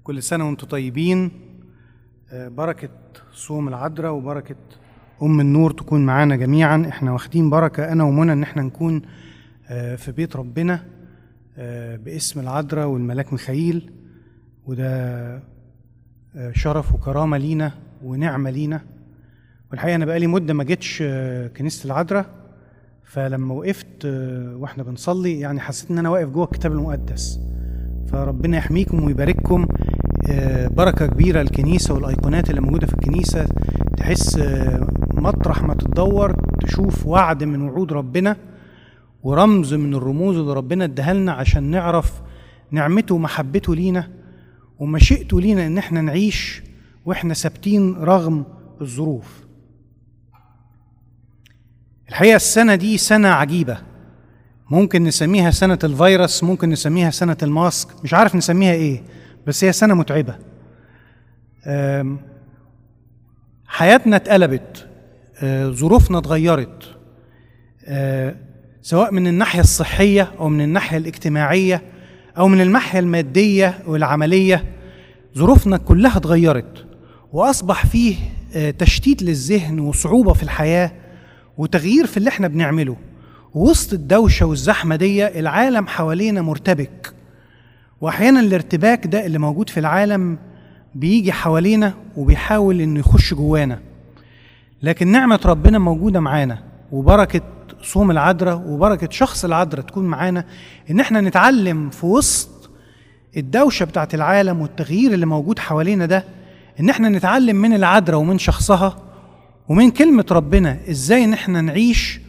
كل سنة وانتم طيبين آه، بركة صوم العذراء وبركة أم النور تكون معانا جميعا احنا واخدين بركة أنا ومنى إن احنا نكون آه، في بيت ربنا آه، باسم العذراء والملاك ميخائيل وده آه، شرف وكرامة لينا ونعمة لينا والحقيقة أنا بقالي مدة ما جيتش آه، كنيسة العذراء فلما وقفت آه، واحنا بنصلي يعني حسيت ان انا واقف جوه الكتاب المقدس فربنا يحميكم ويبارككم آه، بركه كبيره الكنيسه والايقونات اللي موجوده في الكنيسه تحس آه، مطرح ما تدور تشوف وعد من وعود ربنا ورمز من الرموز اللي ربنا اداها لنا عشان نعرف نعمته ومحبته لينا ومشيئته لينا ان احنا نعيش واحنا ثابتين رغم الظروف الحقيقه السنه دي سنه عجيبه ممكن نسميها سنه الفيروس ممكن نسميها سنه الماسك مش عارف نسميها ايه بس هي سنه متعبه أم، حياتنا اتقلبت أه، ظروفنا اتغيرت أه، سواء من الناحيه الصحيه او من الناحيه الاجتماعيه او من الناحيه الماديه والعمليه ظروفنا كلها اتغيرت واصبح فيه آه، تشتيت للذهن وصعوبه في الحياه وتغيير في اللي احنا بنعمله وسط الدوشه والزحمه دي العالم حوالينا مرتبك واحيانا الارتباك ده اللي موجود في العالم بيجي حوالينا وبيحاول انه يخش جوانا لكن نعمه ربنا موجوده معانا وبركه صوم العذراء وبركه شخص العذراء تكون معانا ان احنا نتعلم في وسط الدوشه بتاعت العالم والتغيير اللي موجود حوالينا ده ان احنا نتعلم من العذراء ومن شخصها ومن كلمه ربنا ازاي ان احنا نعيش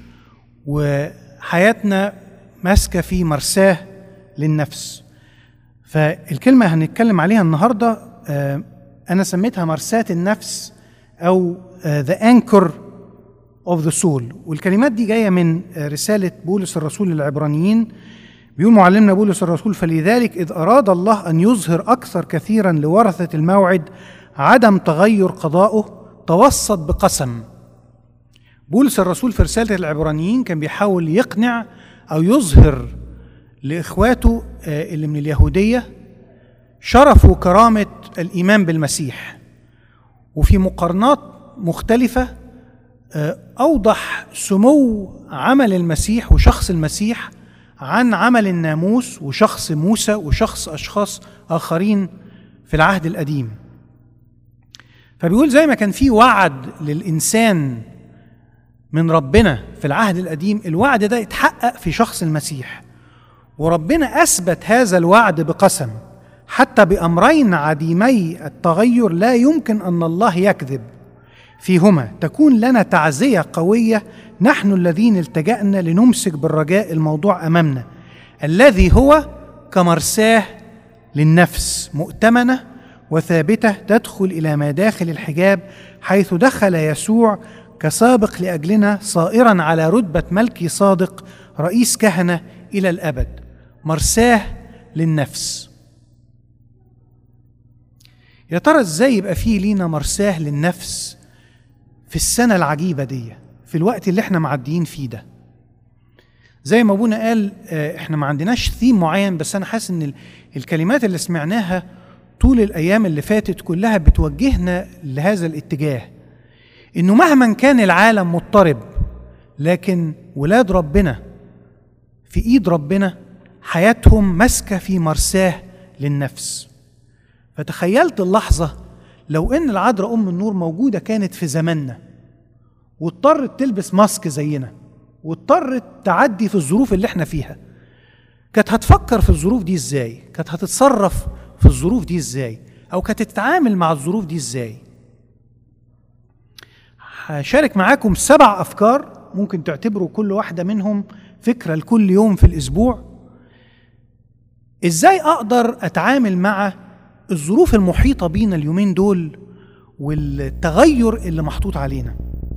وحياتنا ماسكه في مرساه للنفس فالكلمه هنتكلم عليها النهارده آه، انا سميتها مرساه النفس او ذا انكر اوف ذا سول والكلمات دي جايه من آه، رساله بولس الرسول للعبرانيين بيقول معلمنا بولس الرسول فلذلك إذ أراد الله أن يظهر أكثر كثيرا لورثة الموعد عدم تغير قضائه توسط بقسم بولس الرسول في رسالة العبرانيين كان بيحاول يقنع أو يظهر لإخواته آه، اللي من اليهودية شرف وكرامة الإيمان بالمسيح وفي مقارنات مختلفة آه، أوضح سمو عمل المسيح وشخص المسيح عن عمل الناموس وشخص موسى وشخص أشخاص آخرين في العهد القديم فبيقول زي ما كان في وعد للإنسان من ربنا في العهد القديم الوعد ده اتحقق في شخص المسيح وربنا أثبت هذا الوعد بقسم حتى بأمرين عديمي التغير لا يمكن أن الله يكذب فيهما تكون لنا تعزية قوية نحن الذين التجأنا لنمسك بالرجاء الموضوع أمامنا الذي هو كمرساه للنفس مؤتمنة وثابتة تدخل إلى مداخل الحجاب حيث دخل يسوع كسابق لأجلنا صائرا على رتبة ملكي صادق رئيس كهنة إلى الأبد مرساه للنفس يا ترى ازاي يبقى فيه لينا مرساه للنفس في السنة العجيبة دي في الوقت اللي احنا معديين فيه ده زي ما ابونا قال آه، احنا ما عندناش ثيم معين بس انا حاسس ان ال- الكلمات اللي سمعناها طول الايام اللي فاتت كلها بتوجهنا لهذا الاتجاه انه مهما كان العالم مضطرب لكن ولاد ربنا في ايد ربنا حياتهم ماسكه في مرساه للنفس فتخيلت اللحظه لو ان العذراء ام النور موجوده كانت في زماننا واضطرت تلبس ماسك زينا واضطرت تعدي في الظروف اللي احنا فيها كانت هتفكر في الظروف دي ازاي كانت هتتصرف في الظروف دي ازاي او كانت تتعامل مع الظروف دي ازاي هشارك معاكم سبع افكار ممكن تعتبروا كل واحده منهم فكره لكل يوم في الاسبوع ازاي اقدر اتعامل مع الظروف المحيطه بينا اليومين دول والتغير اللي محطوط علينا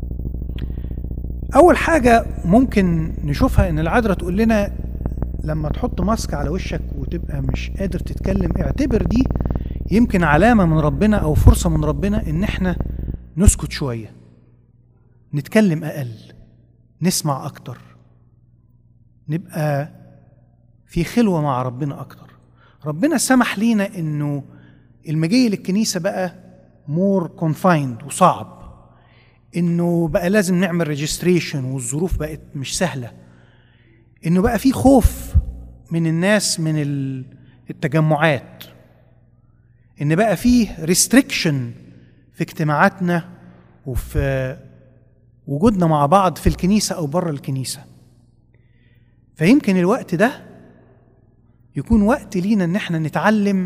اول حاجه ممكن نشوفها ان العذراء تقول لنا لما تحط ماسك على وشك وتبقى مش قادر تتكلم اعتبر دي يمكن علامه من ربنا او فرصه من ربنا ان احنا نسكت شويه نتكلم اقل نسمع اكتر نبقى في خلوه مع ربنا اكتر ربنا سمح لينا انه المجي للكنيسه بقى مور كونفايند وصعب انه بقى لازم نعمل ريجستريشن والظروف بقت مش سهله انه بقى في خوف من الناس من التجمعات ان بقى فيه ريستريكشن في اجتماعاتنا وفي وجودنا مع بعض في الكنيسه او بره الكنيسه فيمكن الوقت ده يكون وقت لينا ان احنا نتعلم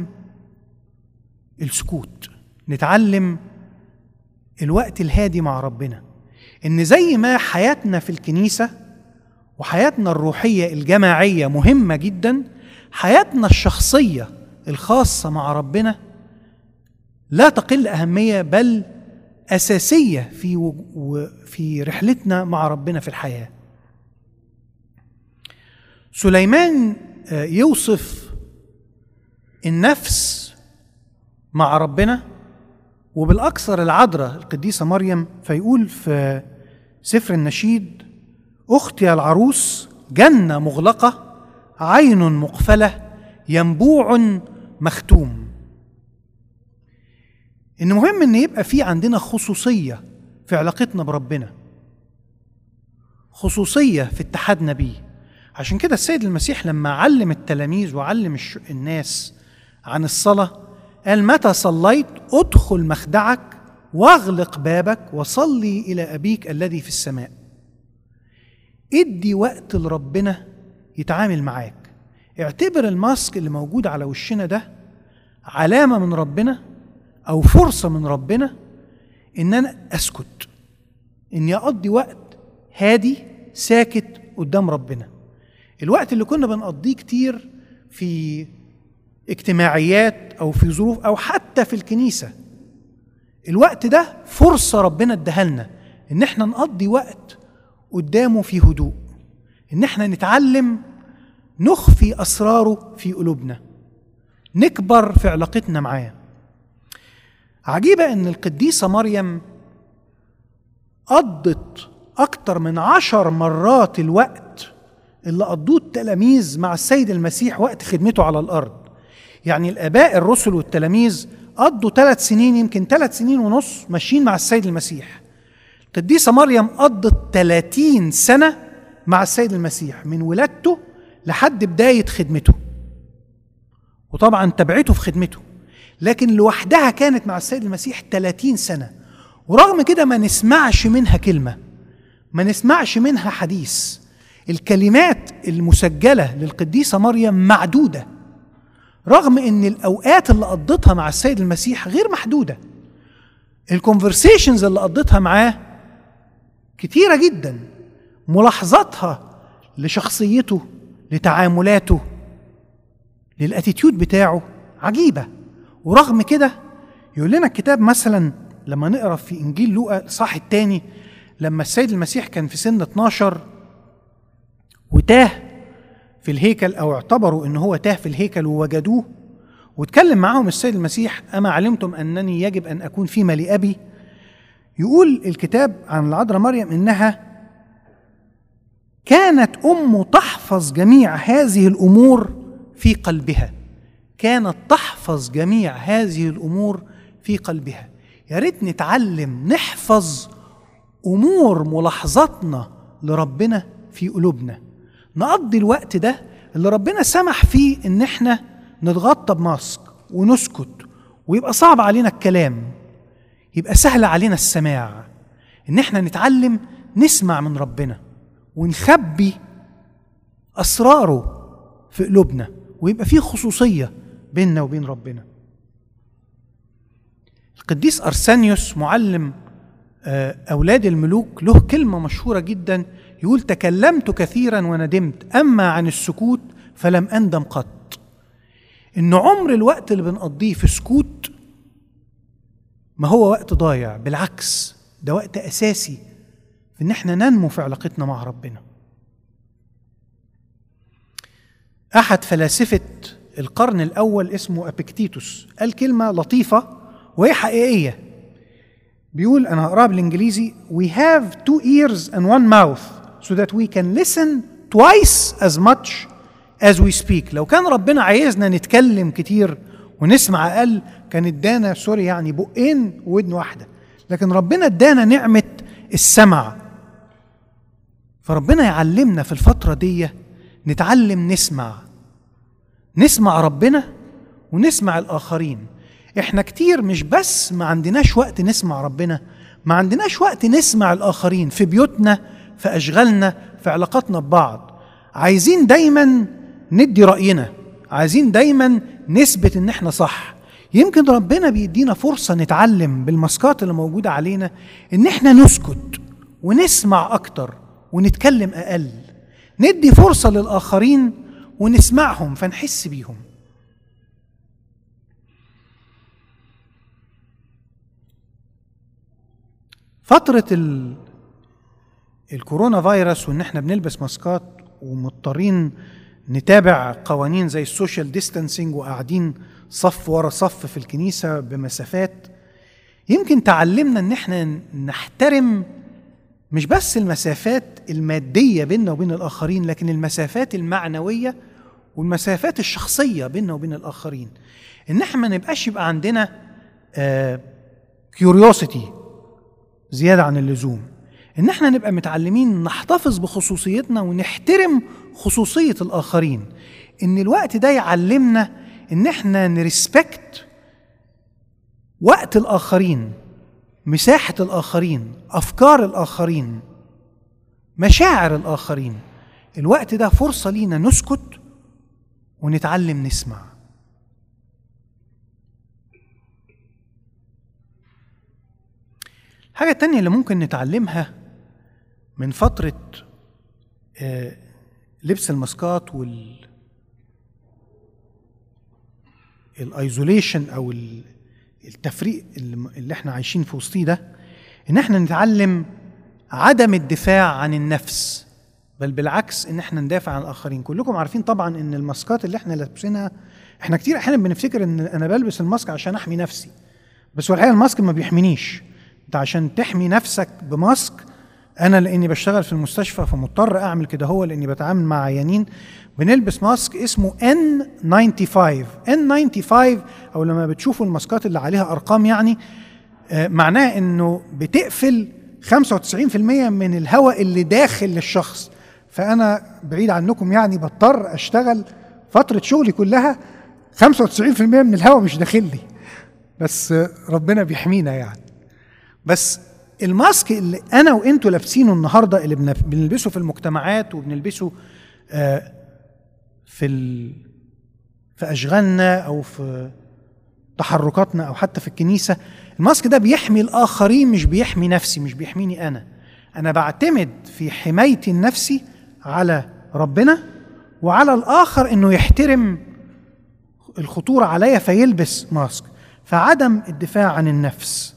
السكوت نتعلم الوقت الهادي مع ربنا ان زي ما حياتنا في الكنيسه وحياتنا الروحيه الجماعيه مهمه جدا حياتنا الشخصيه الخاصه مع ربنا لا تقل اهميه بل اساسيه في في رحلتنا مع ربنا في الحياه سليمان يوصف النفس مع ربنا وبالاكثر العذراء القديسه مريم فيقول في سفر النشيد اختي العروس جنه مغلقه عين مقفله ينبوع مختوم ان مهم ان يبقى في عندنا خصوصيه في علاقتنا بربنا خصوصيه في اتحادنا بيه عشان كده السيد المسيح لما علم التلاميذ وعلم الناس عن الصلاه قال متى صليت ادخل مخدعك واغلق بابك وصلي الى ابيك الذي في السماء ادي وقت لربنا يتعامل معاك اعتبر الماسك اللي موجود على وشنا ده علامه من ربنا او فرصه من ربنا ان انا اسكت اني اقضي وقت هادي ساكت قدام ربنا الوقت اللي كنا بنقضيه كتير في اجتماعيات او في ظروف او حتى في الكنيسه الوقت ده فرصه ربنا اداها لنا ان احنا نقضي وقت قدامه في هدوء ان احنا نتعلم نخفي اسراره في قلوبنا نكبر في علاقتنا معاه عجيبه ان القديسه مريم قضت اكتر من عشر مرات الوقت اللي قضوه التلاميذ مع السيد المسيح وقت خدمته على الارض يعني الاباء الرسل والتلاميذ قضوا ثلاث سنين يمكن ثلاث سنين ونص ماشيين مع السيد المسيح القديسة مريم قضت 30 سنة مع السيد المسيح من ولادته لحد بداية خدمته وطبعا تبعته في خدمته لكن لوحدها كانت مع السيد المسيح 30 سنة ورغم كده ما نسمعش منها كلمة ما نسمعش منها حديث الكلمات المسجلة للقديسة مريم معدودة رغم ان الاوقات اللي قضيتها مع السيد المسيح غير محدوده الكونفرسيشنز اللي قضيتها معاه كتيره جدا ملاحظاتها لشخصيته لتعاملاته للاتيتيود بتاعه عجيبه ورغم كده يقول لنا الكتاب مثلا لما نقرا في انجيل لوقا الصح الثاني لما السيد المسيح كان في سن 12 وتاه في الهيكل او اعتبروا ان هو تاه في الهيكل ووجدوه واتكلم معاهم السيد المسيح اما علمتم انني يجب ان اكون فيما لابي يقول الكتاب عن العذراء مريم انها كانت امه تحفظ جميع هذه الامور في قلبها كانت تحفظ جميع هذه الامور في قلبها يا ريت نتعلم نحفظ امور ملاحظاتنا لربنا في قلوبنا نقضي الوقت ده اللي ربنا سمح فيه ان احنا نتغطى بماسك ونسكت ويبقى صعب علينا الكلام يبقى سهل علينا السماع ان احنا نتعلم نسمع من ربنا ونخبي اسراره في قلوبنا ويبقى فيه خصوصيه بيننا وبين ربنا القديس ارسانيوس معلم اولاد الملوك له كلمه مشهوره جدا يقول تكلمت كثيرا وندمت اما عن السكوت فلم اندم قط ان عمر الوقت اللي بنقضيه في سكوت ما هو وقت ضايع بالعكس ده وقت اساسي في ان احنا ننمو في علاقتنا مع ربنا احد فلاسفه القرن الاول اسمه ابيكتيتوس قال كلمه لطيفه وهي حقيقيه بيقول انا هقراها بالانجليزي we have two ears and one mouth so that we can listen twice as much as we speak لو كان ربنا عايزنا نتكلم كتير ونسمع اقل كان ادانا سوري يعني بقين ودن واحده لكن ربنا ادانا نعمه السمع فربنا يعلمنا في الفتره دي نتعلم نسمع نسمع ربنا ونسمع الاخرين احنا كتير مش بس ما عندناش وقت نسمع ربنا ما عندناش وقت نسمع الاخرين في بيوتنا في اشغالنا في علاقاتنا ببعض عايزين دايما ندي راينا عايزين دايما نثبت ان احنا صح يمكن ربنا بيدينا فرصه نتعلم بالمسكات اللي موجوده علينا ان احنا نسكت ونسمع اكتر ونتكلم اقل ندي فرصه للاخرين ونسمعهم فنحس بيهم فترة ال... الكورونا فيروس وان احنا بنلبس ماسكات ومضطرين نتابع قوانين زي السوشيال ديستانسينج وقاعدين صف ورا صف في الكنيسة بمسافات يمكن تعلمنا ان احنا نحترم مش بس المسافات المادية بيننا وبين الآخرين لكن المسافات المعنوية والمسافات الشخصية بيننا وبين الآخرين إن احنا ما نبقاش يبقى عندنا كيوريوسيتي زيادة عن اللزوم إن احنا نبقى متعلمين نحتفظ بخصوصيتنا ونحترم خصوصية الآخرين إن الوقت ده يعلمنا إن احنا نرسبكت وقت الآخرين مساحة الآخرين أفكار الآخرين مشاعر الآخرين الوقت ده فرصة لينا نسكت ونتعلم نسمع الحاجة التانية اللي ممكن نتعلمها من فترة آه، لبس الماسكات وال الايزوليشن او ال- التفريق اللي اللي احنا عايشين في وسطيه ده ان احنا نتعلم عدم الدفاع عن النفس بل بالعكس ان احنا ندافع عن الاخرين كلكم عارفين طبعا ان الماسكات اللي احنا لابسينها احنا كتير احيانا بنفتكر ان انا بلبس الماسك عشان احمي نفسي بس هو الحقيقه الماسك ما بيحمينيش انت عشان تحمي نفسك بماسك انا لاني بشتغل في المستشفى فمضطر اعمل كده هو لاني بتعامل مع عيانين بنلبس ماسك اسمه N95 N95 او لما بتشوفوا الماسكات اللي عليها ارقام يعني آه، معناه انه بتقفل 95% من الهواء اللي داخل للشخص فانا بعيد عنكم يعني بضطر اشتغل فتره شغلي كلها 95% من الهواء مش داخل لي بس آه، ربنا بيحمينا يعني بس الماسك اللي انا وانتوا لابسينه النهارده اللي بن- بنلبسه في المجتمعات وبنلبسه آه، في ال... في اشغالنا او في تحركاتنا او حتى في الكنيسه الماسك ده بيحمي الاخرين مش بيحمي نفسي مش بيحميني انا انا بعتمد في حمايتي النفسي على ربنا وعلى الاخر انه يحترم الخطوره عليا فيلبس ماسك فعدم الدفاع عن النفس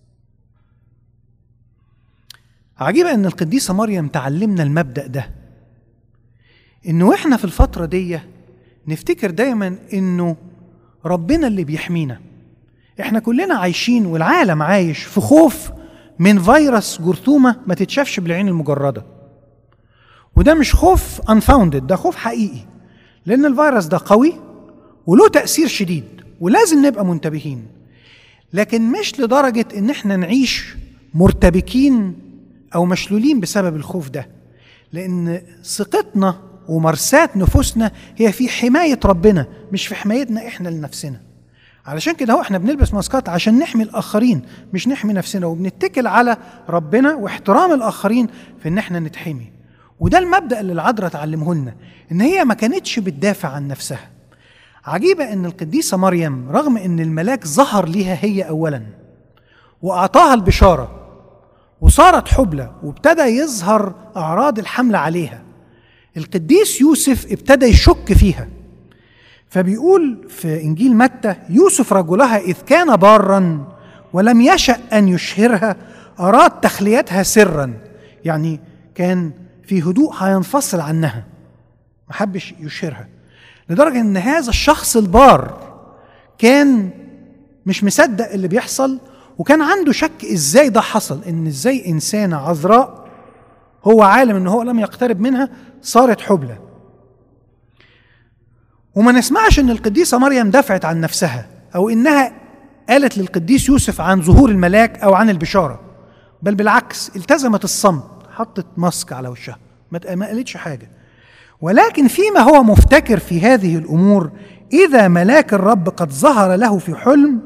عجيبة ان القديسة مريم تعلمنا المبدأ ده انه واحنا في الفترة دي نفتكر دايما انه ربنا اللي بيحمينا احنا كلنا عايشين والعالم عايش في خوف من فيروس جرثومة ما تتشافش بالعين المجردة وده مش خوف unfounded ده خوف حقيقي لان الفيروس ده قوي وله تأثير شديد ولازم نبقى منتبهين لكن مش لدرجة ان احنا نعيش مرتبكين او مشلولين بسبب الخوف ده لان ثقتنا ومرساة نفوسنا هي في حماية ربنا مش في حمايتنا احنا لنفسنا علشان كده هو احنا بنلبس ماسكات عشان نحمي الاخرين مش نحمي نفسنا وبنتكل على ربنا واحترام الاخرين في ان احنا نتحمي وده المبدا اللي العذراء تعلمه لنا ان هي ما كانتش بتدافع عن نفسها عجيبه ان القديسه مريم رغم ان الملاك ظهر ليها هي اولا واعطاها البشاره وصارت حبلى وابتدى يظهر اعراض الحمل عليها القديس يوسف ابتدى يشك فيها فبيقول في انجيل متى يوسف رجلها اذ كان بارا ولم يشا ان يشهرها اراد تخليتها سرا يعني كان في هدوء هينفصل عنها ما حبش يشهرها لدرجه ان هذا الشخص البار كان مش مصدق اللي بيحصل وكان عنده شك ازاي ده حصل ان ازاي انسانه عذراء هو عالم ان هو لم يقترب منها صارت حبلى وما نسمعش ان القديسه مريم دافعت عن نفسها او انها قالت للقديس يوسف عن ظهور الملاك او عن البشاره بل بالعكس التزمت الصمت حطت ماسك على وشها ما ما قالتش حاجه ولكن فيما هو مفتكر في هذه الامور اذا ملاك الرب قد ظهر له في حلم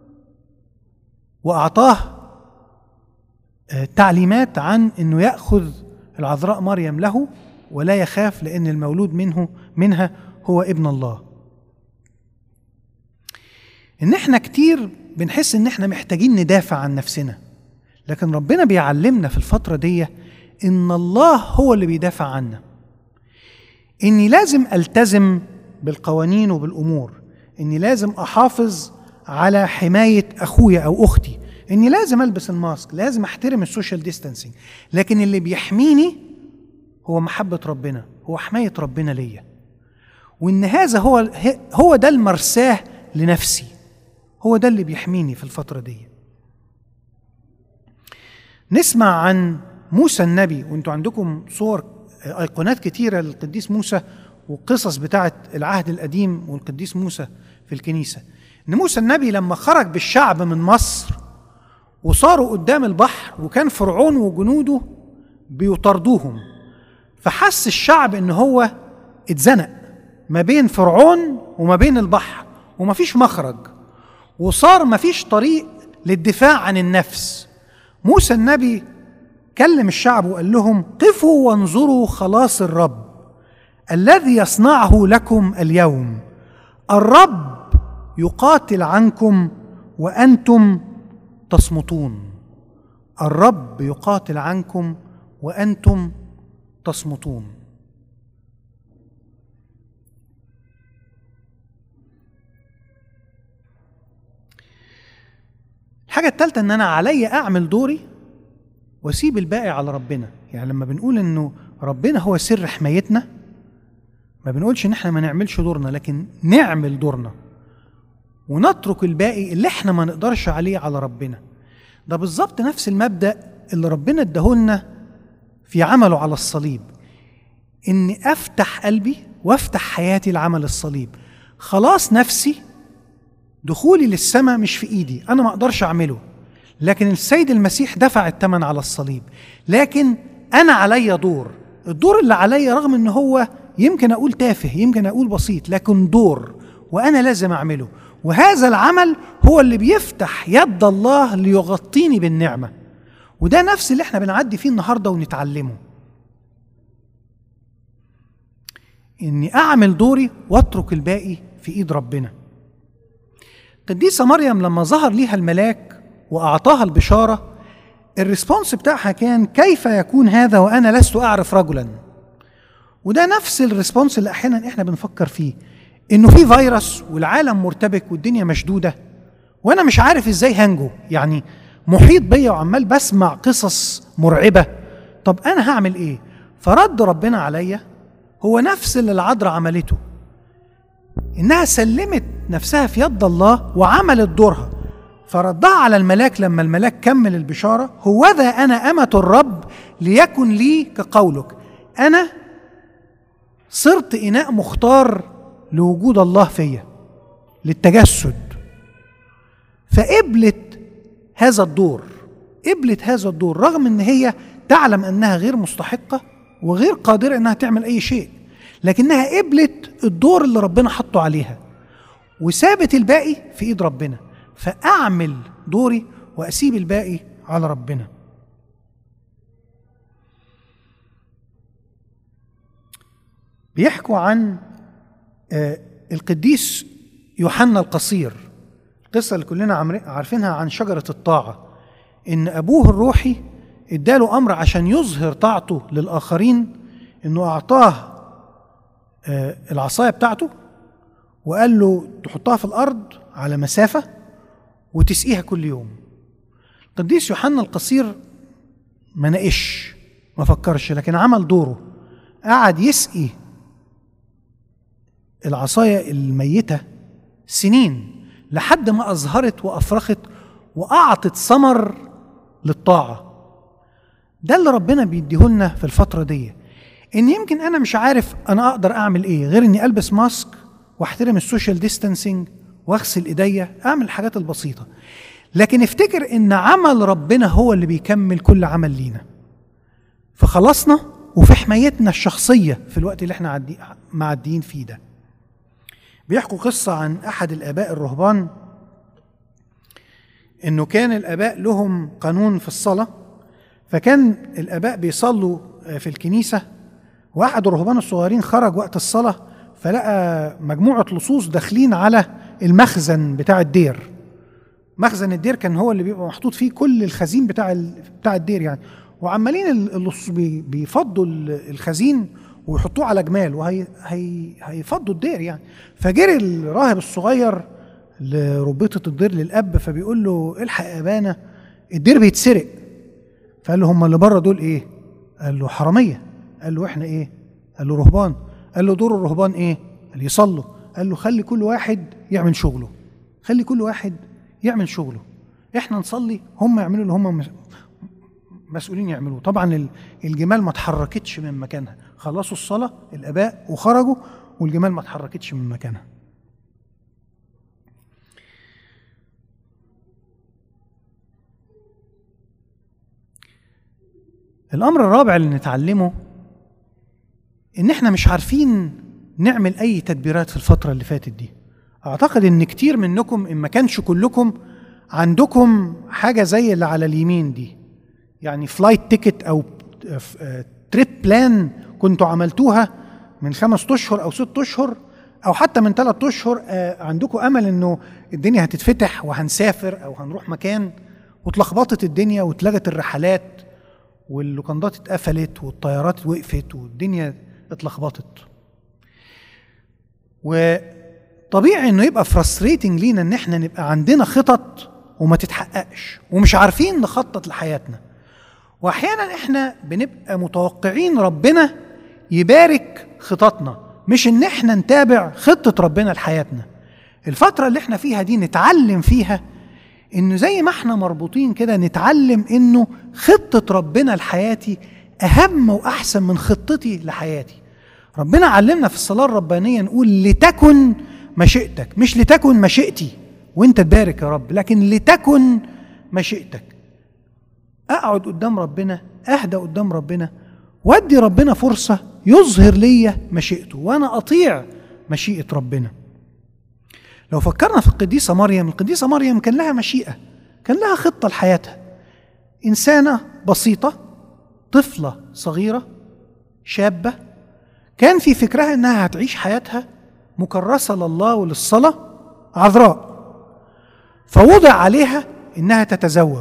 واعطاه آه، تعليمات عن انه ياخذ العذراء مريم له ولا يخاف لان المولود منه منها هو ابن الله ان احنا كتير بنحس ان احنا محتاجين ندافع عن نفسنا لكن ربنا بيعلمنا في الفتره دي ان الله هو اللي بيدافع عنا اني لازم التزم بالقوانين وبالامور اني لازم احافظ على حمايه اخويا او اختي اني لازم البس الماسك لازم احترم السوشيال ديستانسينج لكن اللي بيحميني هو محبه ربنا هو حمايه ربنا ليا وان هذا هو هو ده المرساه لنفسي هو ده اللي بيحميني في الفتره دي نسمع عن موسى النبي وانتوا عندكم صور ايقونات كتيره للقديس موسى وقصص بتاعه العهد القديم والقديس موسى في الكنيسه ان موسى النبي لما خرج بالشعب من مصر وصاروا قدام البحر وكان فرعون وجنوده بيطاردوهم فحس الشعب ان هو اتزنق ما بين فرعون وما بين البحر ومفيش مخرج وصار مفيش طريق للدفاع عن النفس موسى النبي كلم الشعب وقال لهم قفوا وانظروا خلاص الرب الذي يصنعه لكم اليوم الرب يقاتل عنكم وانتم تصمتون الرب يقاتل عنكم وانتم تصمتون الحاجة الثالثة إن أنا علي أعمل دوري وأسيب الباقي على ربنا، يعني لما بنقول إنه ربنا هو سر حمايتنا ما بنقولش إن إحنا ما نعملش دورنا لكن نعمل دورنا ونترك الباقي اللي إحنا ما نقدرش عليه على ربنا. ده بالظبط نفس المبدأ اللي ربنا اداهولنا في عمله على الصليب. إني أفتح قلبي وأفتح حياتي لعمل الصليب. خلاص نفسي دخولي للسماء مش في ايدي انا ما اقدرش اعمله لكن السيد المسيح دفع الثمن على الصليب لكن انا عليا دور الدور اللي عليا رغم ان هو يمكن اقول تافه يمكن اقول بسيط لكن دور وانا لازم اعمله وهذا العمل هو اللي بيفتح يد الله ليغطيني بالنعمه وده نفس اللي احنا بنعدي فيه النهارده ونتعلمه اني اعمل دوري واترك الباقي في ايد ربنا قديسة مريم لما ظهر ليها الملاك وأعطاها البشارة الريسبونس بتاعها كان كيف يكون هذا وأنا لست أعرف رجلا وده نفس الريسبونس اللي أحيانا إحنا بنفكر فيه إنه في فيروس والعالم مرتبك والدنيا مشدودة وأنا مش عارف إزاي هنجو يعني محيط بيا وعمال بسمع قصص مرعبة طب أنا هعمل إيه؟ فرد ربنا عليا هو نفس اللي العذراء عملته انها سلمت نفسها في يد الله وعملت دورها فردها على الملاك لما الملاك كمل البشاره هوذا انا امه الرب ليكن لي كقولك انا صرت اناء مختار لوجود الله فيا للتجسد فقبلت هذا الدور قبلت هذا الدور رغم ان هي تعلم انها غير مستحقه وغير قادره انها تعمل اي شيء لكنها قبلت الدور اللي ربنا حطه عليها وسابت الباقي في ايد ربنا فاعمل دوري واسيب الباقي على ربنا بيحكوا عن آه القديس يوحنا القصير القصه اللي كلنا عارفينها عن شجره الطاعه ان ابوه الروحي اداله امر عشان يظهر طاعته للاخرين انه اعطاه العصايه بتاعته وقال له تحطها في الارض على مسافه وتسقيها كل يوم القديس يوحنا القصير ما ناقش ما فكرش لكن عمل دوره قعد يسقي العصايه الميته سنين لحد ما اظهرت وافرخت واعطت ثمر للطاعه ده اللي ربنا بيديهولنا في الفتره دي ان يمكن انا مش عارف انا اقدر اعمل ايه غير اني البس ماسك واحترم السوشيال ديستانسينج واغسل ايديا اعمل الحاجات البسيطه لكن افتكر ان عمل ربنا هو اللي بيكمل كل عمل لينا في خلاصنا وفي حمايتنا الشخصيه في الوقت اللي احنا عدي معديين فيه ده بيحكوا قصه عن احد الاباء الرهبان انه كان الاباء لهم قانون في الصلاه فكان الاباء بيصلوا في الكنيسه واحد الرهبان الصغيرين خرج وقت الصلاه فلقى مجموعه لصوص داخلين على المخزن بتاع الدير مخزن الدير كان هو اللي بيبقى محطوط فيه كل الخزين بتاع بتاع الدير يعني وعمالين اللصوص بيفضوا الخزين ويحطوه على جمال وهي هي هيفضوا الدير يعني فجري الراهب الصغير لربيطة الدير للأب فبيقول له الحق يا أبانا الدير بيتسرق فقال له هم اللي بره دول إيه؟ قال له حرامية قال له إحنا إيه؟ قال له رهبان قال له دور الرهبان إيه؟ قال يصلوا قال له خلي كل واحد يعمل شغله خلي كل واحد يعمل شغله احنا نصلي هم يعملوا اللي هم مسؤولين يعملوه طبعا الجمال ما اتحركتش من مكانها خلصوا الصلاة الآباء وخرجوا والجمال ما اتحركتش من مكانها الأمر الرابع اللي نتعلمه إن إحنا مش عارفين نعمل أي تدبيرات في الفترة اللي فاتت دي أعتقد إن كتير منكم إن ما كانش كلكم عندكم حاجة زي اللي على اليمين دي يعني فلايت تيكت أو تريب بلان كنتوا عملتوها من خمس أشهر أو ست أشهر أو حتى من ثلاث أشهر عندكم أمل إنه الدنيا هتتفتح وهنسافر أو هنروح مكان واتلخبطت الدنيا واتلغت الرحلات واللوكندات اتقفلت والطيارات وقفت والدنيا اتلخبطت وطبيعي انه يبقى فرستريتنج لينا ان احنا نبقى عندنا خطط وما تتحققش ومش عارفين نخطط لحياتنا واحيانا احنا بنبقى متوقعين ربنا يبارك خططنا مش ان احنا نتابع خطة ربنا لحياتنا الفترة اللي احنا فيها دي نتعلم فيها انه زي ما احنا مربوطين كده نتعلم انه خطة ربنا لحياتي اهم واحسن من خطتي لحياتي ربنا علمنا في الصلاة الربانية نقول لتكن مشيئتك مش لتكن مشيئتي وانت تبارك يا رب لكن لتكن مشيئتك اقعد قدام ربنا اهدى قدام ربنا وادي ربنا فرصة يظهر لي مشيئته وانا اطيع مشيئة ربنا لو فكرنا في القديسة مريم القديسة مريم كان لها مشيئة كان لها خطة لحياتها إنسانة بسيطة طفلة صغيرة شابة كان في فكرها إنها هتعيش حياتها مكرسة لله وللصلاة عذراء فوضع عليها إنها تتزوج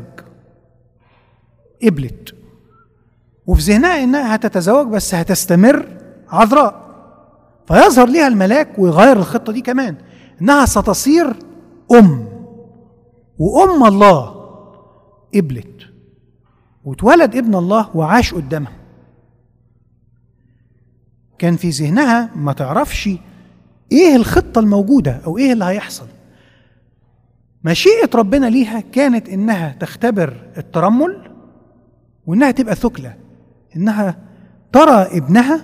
قبلت وفي ذهنها إنها هتتزوج بس هتستمر عذراء فيظهر ليها الملاك ويغير الخطة دي كمان انها ستصير ام وام الله قبلت واتولد ابن الله وعاش قدامها كان في ذهنها ما تعرفش ايه الخطه الموجوده او ايه اللي هيحصل مشيئه ربنا ليها كانت انها تختبر الترمل وانها تبقى ثكلى انها ترى ابنها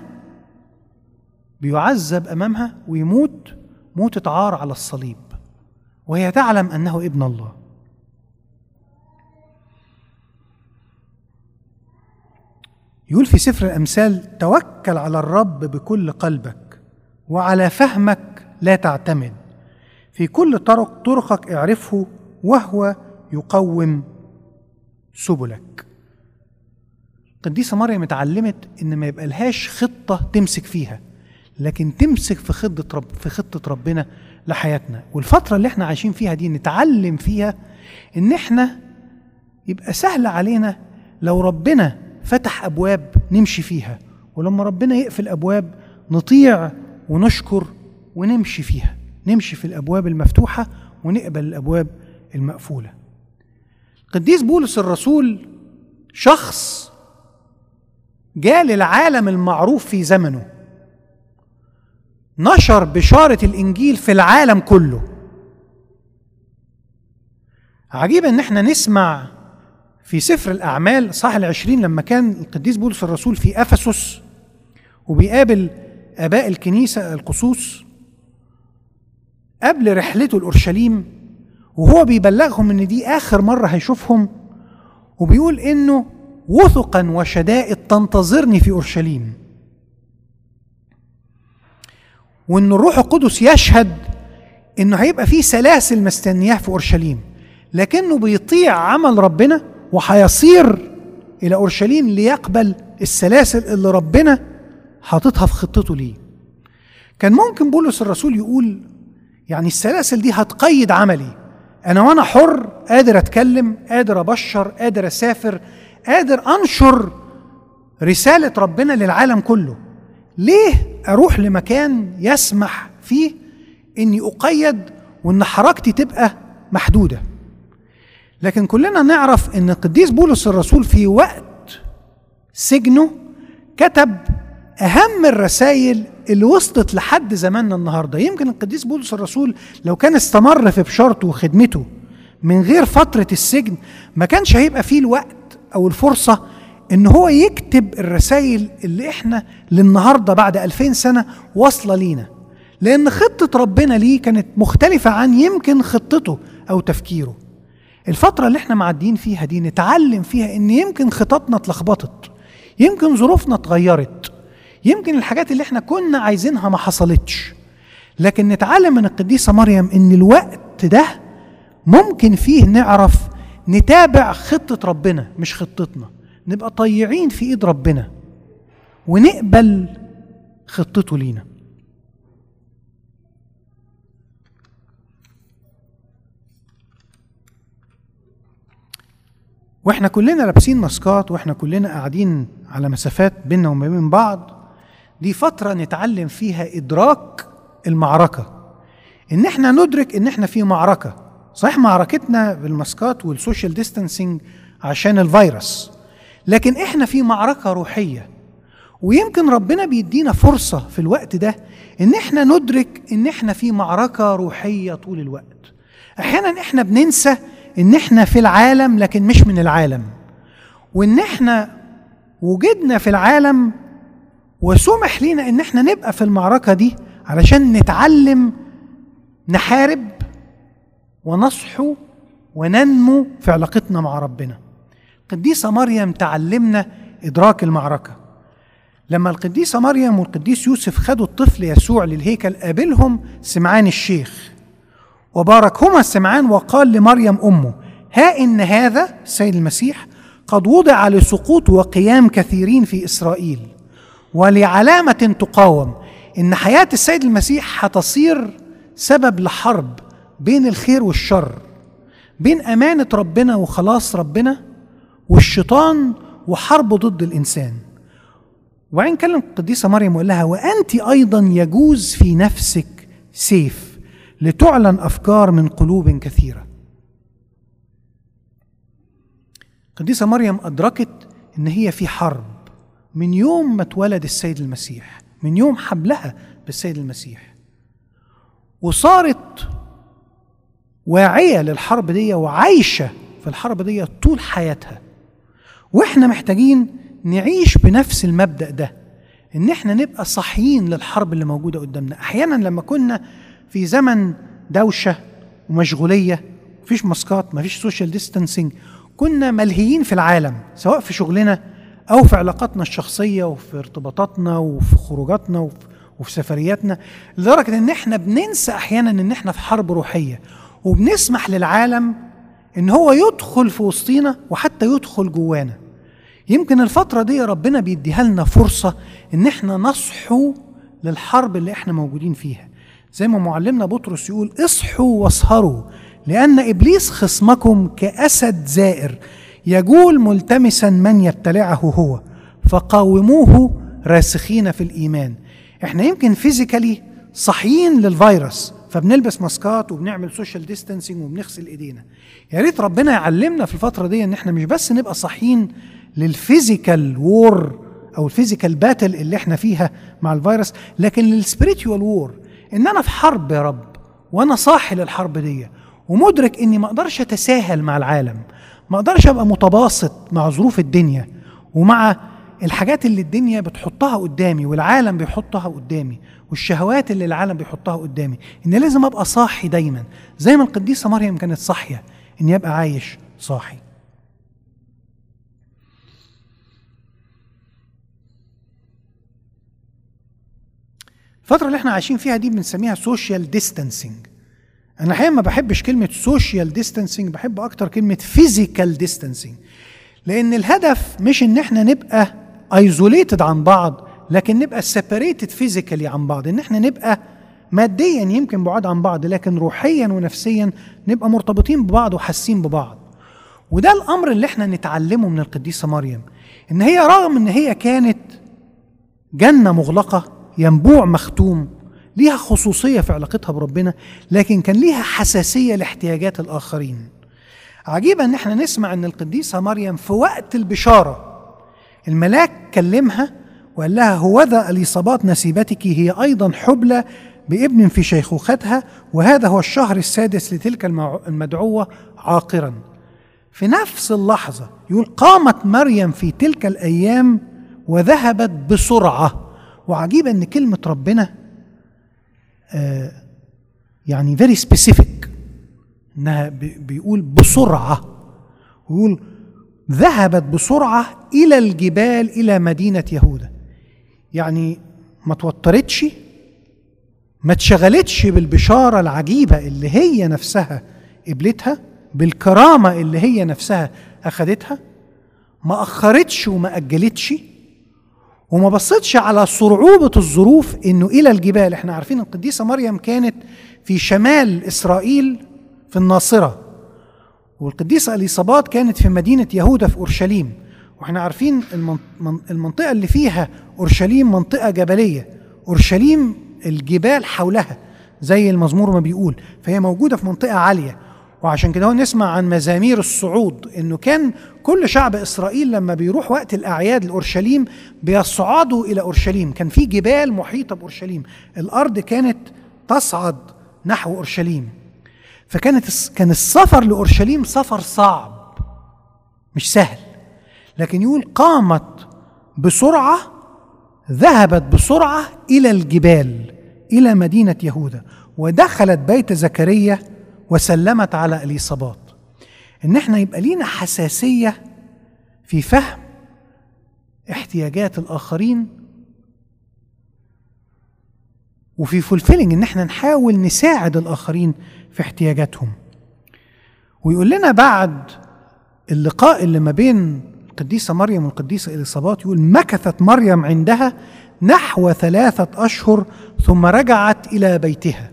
بيعذب امامها ويموت موتة عار على الصليب وهي تعلم انه ابن الله يقول في سفر الامثال توكل على الرب بكل قلبك وعلى فهمك لا تعتمد في كل طرق طرقك اعرفه وهو يقوم سبلك القديسة مريم اتعلمت ان ما يبقى لهاش خطة تمسك فيها لكن تمسك في خطة رب في خطة ربنا لحياتنا والفترة اللي احنا عايشين فيها دي نتعلم فيها ان احنا يبقى سهل علينا لو ربنا فتح ابواب نمشي فيها ولما ربنا يقفل ابواب نطيع ونشكر ونمشي فيها نمشي في الابواب المفتوحة ونقبل الابواب المقفولة قديس بولس الرسول شخص جاء للعالم المعروف في زمنه نشر بشارة الإنجيل في العالم كله عجيب ان احنا نسمع في سفر الأعمال صح العشرين لما كان القديس بولس الرسول في أفسس وبيقابل آباء الكنيسة القصوص قبل رحلته لاورشليم وهو بيبلغهم ان دي اخر مره هيشوفهم وبيقول انه وثقا وشدائد تنتظرني في اورشليم وان الروح القدس يشهد انه هيبقى في سلاسل مستنياه في اورشليم لكنه بيطيع عمل ربنا وهيصير الى اورشليم ليقبل السلاسل اللي ربنا حاططها في خطته ليه كان ممكن بولس الرسول يقول يعني السلاسل دي هتقيد عملي انا وانا حر قادر اتكلم قادر ابشر قادر اسافر قادر انشر رساله ربنا للعالم كله ليه اروح لمكان يسمح فيه اني اقيد وان حركتي تبقى محدوده لكن كلنا نعرف ان القديس بولس الرسول في وقت سجنه كتب اهم الرسائل اللي وصلت لحد زماننا النهارده يمكن القديس بولس الرسول لو كان استمر في بشارته وخدمته من غير فتره السجن ما كانش هيبقى فيه الوقت او الفرصه ان هو يكتب الرسائل اللي احنا للنهارده بعد 2000 سنه واصله لينا لان خطه ربنا ليه كانت مختلفه عن يمكن خطته او تفكيره الفتره اللي احنا معديين فيها دي نتعلم فيها ان يمكن خططنا اتلخبطت يمكن ظروفنا اتغيرت يمكن الحاجات اللي احنا كنا عايزينها ما حصلتش لكن نتعلم من القديسه مريم ان الوقت ده ممكن فيه نعرف نتابع خطه ربنا مش خطتنا نبقى طيعين في ايد ربنا ونقبل خطته لينا واحنا كلنا لابسين ماسكات واحنا كلنا قاعدين على مسافات بيننا وما بين بعض دي فترة نتعلم فيها إدراك المعركة إن احنا ندرك إن احنا في معركة صحيح معركتنا بالماسكات والسوشيال ديستانسينج عشان الفيروس لكن احنا في معركة روحية ويمكن ربنا بيدينا فرصة في الوقت ده إن احنا ندرك إن احنا في معركة روحية طول الوقت أحيانا احنا بننسى إن احنا في العالم لكن مش من العالم وإن احنا وجدنا في العالم وسمح لينا ان احنا نبقى في المعركه دي علشان نتعلم نحارب ونصحو وننمو في علاقتنا مع ربنا القديسه مريم تعلمنا ادراك المعركه لما القديسه مريم والقديس يوسف خدوا الطفل يسوع للهيكل قابلهم سمعان الشيخ وباركهما سمعان وقال لمريم امه ها ان هذا السيد المسيح قد وضع لسقوط وقيام كثيرين في اسرائيل ولعلامة تقاوم إن حياة السيد المسيح هتصير سبب لحرب بين الخير والشر بين أمانة ربنا وخلاص ربنا والشيطان وحربه ضد الإنسان وبعدين كلم القديسة مريم وقال لها وأنت أيضا يجوز في نفسك سيف لتعلن أفكار من قلوب كثيرة القديسة مريم أدركت إن هي في حرب من يوم ما اتولد السيد المسيح من يوم حبلها بالسيد المسيح وصارت واعية للحرب دي وعايشة في الحرب دي طول حياتها واحنا محتاجين نعيش بنفس المبدأ ده ان احنا نبقى صاحيين للحرب اللي موجودة قدامنا احيانا لما كنا في زمن دوشة ومشغولية مفيش ماسكات مفيش سوشيال ديستانسينج كنا ملهيين في العالم سواء في شغلنا او في علاقاتنا الشخصيه وفي ارتباطاتنا وفي خروجاتنا وفي, وفي سفرياتنا لدرجه ان احنا بننسى احيانا ان احنا في حرب روحيه وبنسمح للعالم ان هو يدخل في وسطينا وحتى يدخل جوانا يمكن الفترة دي ربنا بيديها لنا فرصة ان احنا نصحو للحرب اللي احنا موجودين فيها زي ما معلمنا بطرس يقول اصحوا واسهروا لأن إبليس خصمكم كأسد زائر يجول ملتمسا من يبتلعه هو فقاوموه راسخين في الايمان احنا يمكن فيزيكالي صاحيين للفيروس فبنلبس ماسكات وبنعمل سوشيال ديستانسينج وبنغسل ايدينا يا ريت ربنا يعلمنا في الفتره دي ان احنا مش بس نبقى صاحيين للفيزيكال وور او الفيزيكال باتل اللي احنا فيها مع الفيروس لكن للسبiritual وور ان انا في حرب يا رب وانا صاحي للحرب دي ومدرك اني ما اقدرش اتساهل مع العالم ما اقدرش ابقى متباسط مع ظروف الدنيا ومع الحاجات اللي الدنيا بتحطها قدامي والعالم بيحطها قدامي والشهوات اللي العالم بيحطها قدامي ان لازم ابقى صاحي دايما زي ما القديسه مريم كانت صاحيه ان يبقى عايش صاحي الفترة اللي احنا عايشين فيها دي بنسميها سوشيال ديستانسينج انا الحقيقة ما بحبش كلمة سوشيال ديستانسينج بحب اكتر كلمة فيزيكال ديستانسينج لان الهدف مش ان احنا نبقى ايزوليتد عن بعض لكن نبقى سيبريتد فيزيكالي عن بعض ان احنا نبقى ماديا يمكن بعاد عن بعض لكن روحيا ونفسيا نبقى مرتبطين ببعض وحاسين ببعض وده الامر اللي احنا نتعلمه من القديسه مريم ان هي رغم ان هي كانت جنه مغلقه ينبوع مختوم ليها خصوصيه في علاقتها بربنا لكن كان ليها حساسيه لاحتياجات الاخرين عجيبة ان احنا نسمع ان القديسة مريم في وقت البشارة الملاك كلمها وقال لها هوذا اليصابات نسيبتك هي ايضا حبلى بابن في شيخوختها وهذا هو الشهر السادس لتلك المدعوة عاقرا في نفس اللحظة يقول قامت مريم في تلك الأيام وذهبت بسرعة وعجيبة أن كلمة ربنا آه يعني very specific انها بيقول بسرعه ويقول ذهبت بسرعه الى الجبال الى مدينه يهوذا يعني ما توترتش ما اتشغلتش بالبشاره العجيبه اللي هي نفسها قبلتها بالكرامه اللي هي نفسها اخذتها ما اخرتش وما اجلتش وما بصتش على صعوبة الظروف انه الى الجبال احنا عارفين القديسة مريم كانت في شمال اسرائيل في الناصرة والقديسة اليصابات كانت في مدينة يهوذا في أورشليم واحنا عارفين المنطقة اللي فيها أورشليم منطقة جبلية أورشليم الجبال حولها زي المزمور ما بيقول فهي موجودة في منطقة عالية وعشان كده نسمع عن مزامير الصعود انه كان كل شعب اسرائيل لما بيروح وقت الاعياد لاورشليم بيصعدوا الى اورشليم كان في جبال محيطه باورشليم الارض كانت تصعد نحو اورشليم فكانت كان السفر لاورشليم سفر صعب مش سهل لكن يقول قامت بسرعه ذهبت بسرعه الى الجبال الى مدينه يهوذا ودخلت بيت زكريا وسلمت على اليصابات ان احنا يبقى لينا حساسيه في فهم احتياجات الاخرين وفي فولفيلنج ان احنا نحاول نساعد الاخرين في احتياجاتهم ويقول لنا بعد اللقاء اللي ما بين القديسة مريم والقديسة إليصابات يقول مكثت مريم عندها نحو ثلاثة أشهر ثم رجعت إلى بيتها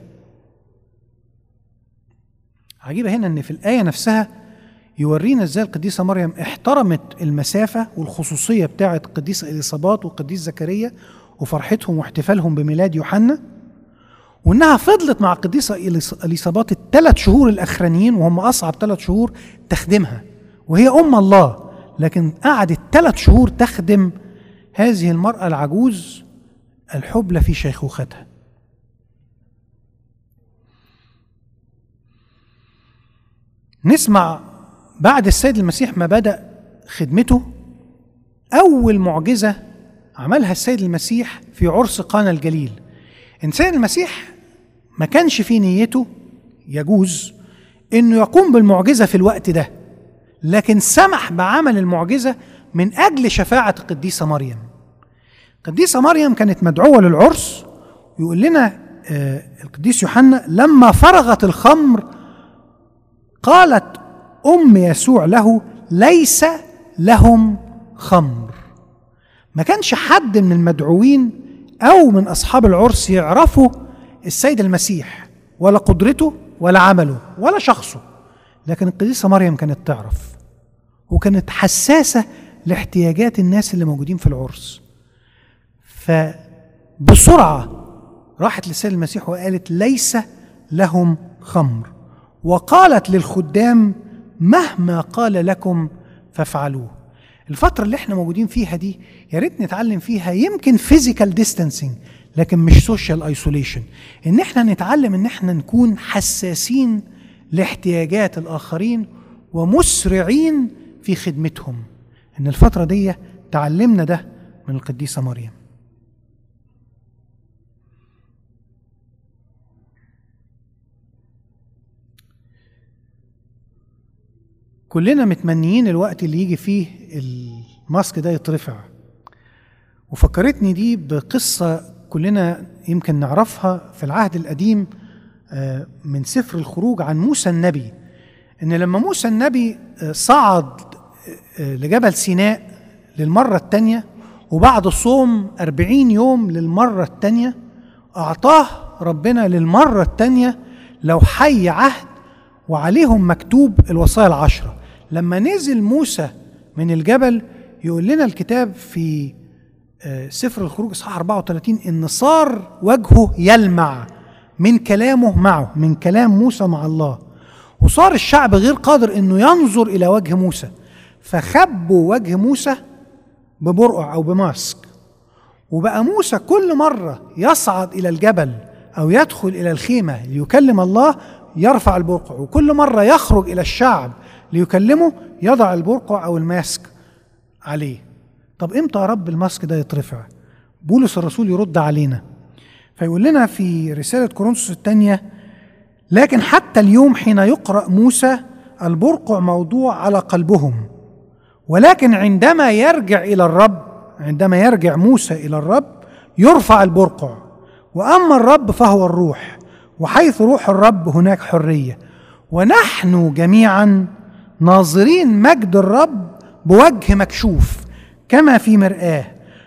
عجيبة هنا أن في الآية نفسها يورينا ازاي القديسة مريم احترمت المسافة والخصوصية بتاعة القديسة إليصابات والقديس زكريا وفرحتهم واحتفالهم بميلاد يوحنا وانها فضلت مع القديسه اليصابات الثلاث شهور الاخرانيين وهم اصعب ثلاث شهور تخدمها وهي ام الله لكن قعدت ثلاث شهور تخدم هذه المراه العجوز الحبلى في شيخوختها نسمع بعد السيد المسيح ما بدا خدمته اول معجزه عملها السيد المسيح في عرس قانا الجليل إنسان المسيح ما كانش في نيته يجوز إنه يقوم بالمعجزة في الوقت ده لكن سمح بعمل المعجزة من أجل شفاعة القديسة مريم القديسة مريم كانت مدعوة للعرس يقول لنا آه القديس يوحنا لما فرغت الخمر قالت أم يسوع له ليس لهم خمر ما كانش حد من المدعوين أو من أصحاب العرس يعرفوا السيد المسيح ولا قدرته ولا عمله ولا شخصه لكن القديسة مريم كانت تعرف وكانت حساسة لاحتياجات الناس اللي موجودين في العرس فبسرعة راحت للسيد المسيح وقالت ليس لهم خمر وقالت للخدام مهما قال لكم فافعلوه الفترة اللي احنا موجودين فيها دي يا ريت نتعلم فيها يمكن فيزيكال ديستانسينج لكن مش سوشيال ايسوليشن ان احنا نتعلم ان احنا نكون حساسين لاحتياجات الاخرين ومسرعين في خدمتهم ان الفترة دي تعلمنا ده من القديسة مريم كلنا متمنيين الوقت اللي يجي فيه الماسك ده يترفع وفكرتني دي بقصة كلنا يمكن نعرفها في العهد القديم آه، من سفر الخروج عن موسى النبي ان لما موسى النبي آه، صعد آه، لجبل سيناء للمرة الثانية وبعد صوم أربعين يوم للمرة الثانية أعطاه ربنا للمرة الثانية لو حي عهد وعليهم مكتوب الوصايا العشرة لما نزل موسى من الجبل يقول لنا الكتاب في سفر الخروج اصحاح 34 ان صار وجهه يلمع من كلامه معه من كلام موسى مع الله وصار الشعب غير قادر انه ينظر الى وجه موسى فخبوا وجه موسى ببرقع او بماسك وبقى موسى كل مره يصعد الى الجبل او يدخل الى الخيمه ليكلم الله يرفع البرقع وكل مره يخرج الى الشعب ليكلمه يضع البرقع او الماسك عليه طب امتى يا رب الماسك ده يترفع بولس الرسول يرد علينا فيقول لنا في رسالة كورنثوس الثانية لكن حتى اليوم حين يقرأ موسى البرقع موضوع على قلبهم ولكن عندما يرجع إلى الرب عندما يرجع موسى إلى الرب يرفع البرقع وأما الرب فهو الروح وحيث روح الرب هناك حرية ونحن جميعا ناظرين مجد الرب بوجه مكشوف كما في مرآة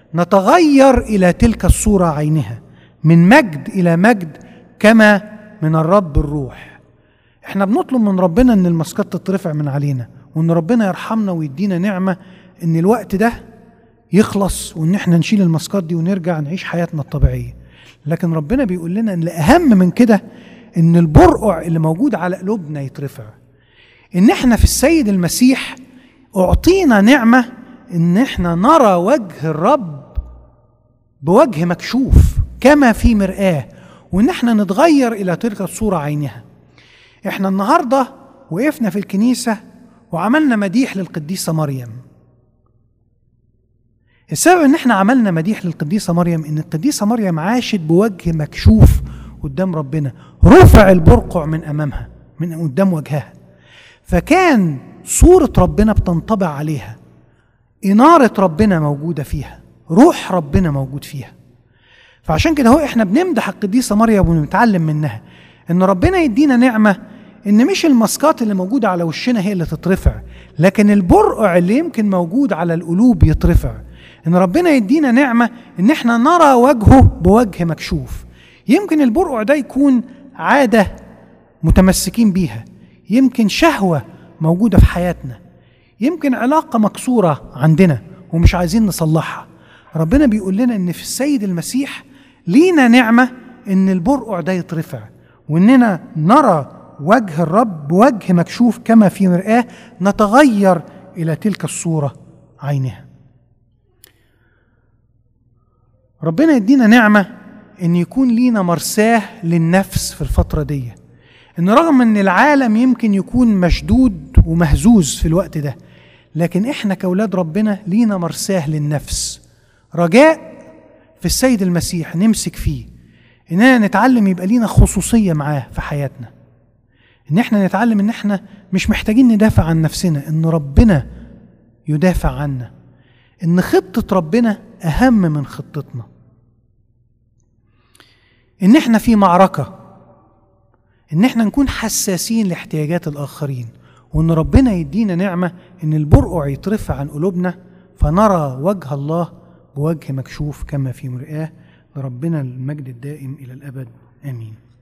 نتغير إلى تلك الصورة عينها من مجد الى مجد كما من الرب الروح احنا بنطلب من ربنا ان المسكات تترفع من علينا وان ربنا يرحمنا ويدينا نعمه ان الوقت ده يخلص وان احنا نشيل المسكات دي ونرجع نعيش حياتنا الطبيعيه لكن ربنا بيقول لنا ان الاهم من كده ان البرقع اللي موجود على قلوبنا يترفع ان احنا في السيد المسيح اعطينا نعمه ان احنا نرى وجه الرب بوجه مكشوف كما في مرآة وإن احنا نتغير إلى تلك الصورة عينها احنا النهاردة وقفنا في الكنيسة وعملنا مديح للقديسة مريم السبب ان احنا عملنا مديح للقديسة مريم ان القديسة مريم عاشت بوجه مكشوف قدام ربنا رفع البرقع من امامها من قدام وجهها فكان صورة ربنا بتنطبع عليها إنارة ربنا موجودة فيها روح ربنا موجود فيها فعشان كده هو احنا بنمدح القديسة مريم ونتعلم منها ان ربنا يدينا نعمة ان مش الماسكات اللي موجودة على وشنا هي اللي تترفع لكن البرقع اللي يمكن موجود على القلوب يترفع ان ربنا يدينا نعمة ان احنا نرى وجهه بوجه مكشوف يمكن البرقع ده يكون عادة متمسكين بيها يمكن شهوة موجودة في حياتنا يمكن علاقة مكسورة عندنا ومش عايزين نصلحها ربنا بيقول لنا ان في السيد المسيح لينا نعمة إن البرقع ده يترفع وإننا نرى وجه الرب بوجه مكشوف كما في مرآة نتغير إلى تلك الصورة عينها ربنا يدينا نعمة إن يكون لينا مرساه للنفس في الفترة دي إن رغم إن العالم يمكن يكون مشدود ومهزوز في الوقت ده لكن إحنا كأولاد ربنا لينا مرساه للنفس رجاء في السيد المسيح نمسك فيه اننا نتعلم يبقى لينا خصوصيه معاه في حياتنا ان احنا نتعلم ان احنا مش محتاجين ندافع عن نفسنا ان ربنا يدافع عنا ان خطه ربنا اهم من خطتنا ان احنا في معركه ان احنا نكون حساسين لاحتياجات الاخرين وان ربنا يدينا نعمه ان البرقع يترفع عن قلوبنا فنرى وجه الله بوجه مكشوف كما في مرآة لربنا المجد الدائم إلى الأبد آمين